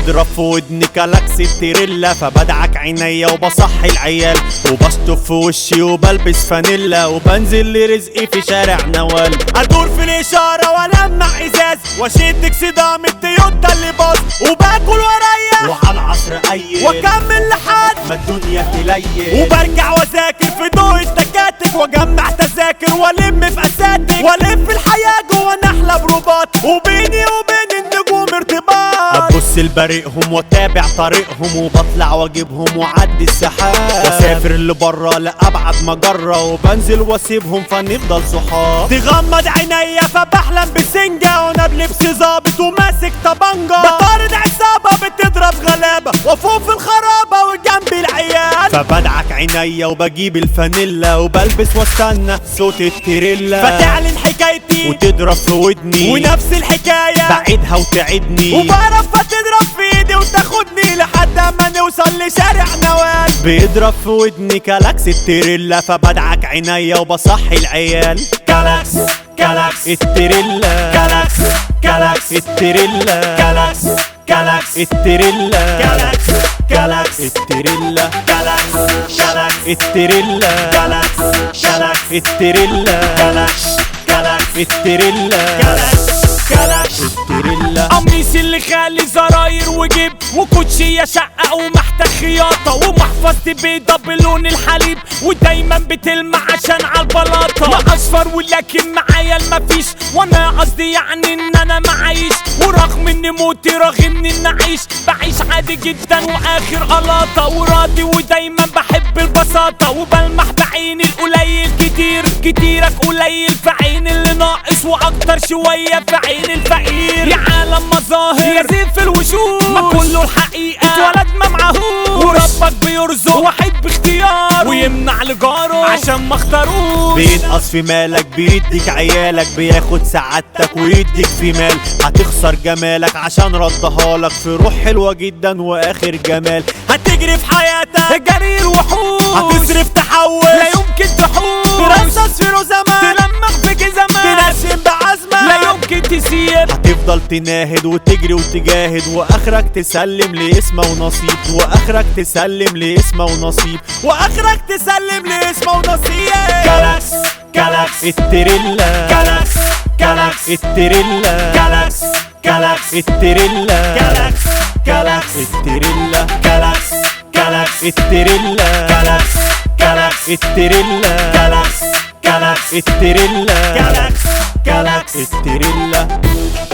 بيضرب في ودني كلاكس التريلا فبدعك عينيا وبصحي العيال وبشطف في وشي وبلبس فانيلا وبنزل لرزقي في شارع نوال ادور في الاشاره والمع ازاز واشدك صدام التويوتا اللي باظ وباكل ورايا وعلى العصر اي واكمل لحد ما الدنيا تليل وبرجع واذاكر في ضوء التكاتك واجمع تذاكر والم في اساتك والف الحياه جوه نحله برباط وبيني وبين النجوم ارتباط ابص لبريقهم واتابع طريقهم وبطلع واجيبهم واعدي السحاب واسافر لبره لابعد مجره وبنزل واسيبهم فنفضل صحاب تغمض عينيا فبحلم بسنجه وانا بلبس ظابط وماسك طبنجه بطارد عصابه بتضرب غلابه وافوق في الخرابه وجنبي العيال فبدعك عينيا وبجيب الفانيلا وبلبس واستنى صوت التريلا فتعلن حكايتي وتضرب في ودني ونفس الحكايه بعيدها وتعدني وبعرف فتضرب في ايدي وتاخدني لحد ما نوصل لشارع نوال بيضرب في ودني كلاكس التريلا فبدعك عينيا وبصحي العيال كلاكس كلاكس التريلا كلاكس كلاكس التريلا كلاكس كلاكس التريلا كلاكس كلاكس التريلا كلاكس كلاكس التريلا كلاكس كلاكس التريلا كلاكس كلاكس التريلا كلاكس كلاكس التريلا قميص اللي خالي زراير وجيب وكوتشية شقة ومحتاج خياطة ومحفظتي بيضة بلون الحليب ودايما بتلمع عشان عالبلاطة ما اصفر ولكن معايا المفيش وانا قصدي يعني ان انا معيش ورغم ان موتي رغم ان اعيش بعيش عادي جدا واخر قلاطة وراضي ودايما بحب البساطة وبلمح بعيني القليل كتير كتيرك قليل في عين اللي ناقص واكتر شوية في عين الفقير يا عالم مظاهر يا زيف الوشوش ما كله الحقيقة اتولد ما معهوش وربك بيرزق واحد باختياره ويمنع لجاره عشان ما اختاروش بينقص في مالك بيديك عيالك بياخد سعادتك ويديك في مال هتخسر جمالك عشان ردها لك في روح حلوة جدا واخر جمال هتجري في حياتك جري الوحوش هتصرف تحول لا يمكن تحوش ترصص في زمان تلمخ في جزمان تنشم بعزمة لا يمكن تسيب هتفضل تناهد وتجري وتجاهد واخرك تسلم لاسمه ونصيب واخرك تسلم لاسمه ونصيب واخرك تسلم لاسمه ونصيب كلاكس كلاكس التريلا كلاكس كلاكس التريلا كلاكس كلاكس التريلا كلاكس كلاكس التريلا كلاكس كلاكس التريلا كلاكس كلاكس التريلا كلاكس كلاكس التريلا كلاكس كلاكس التريلا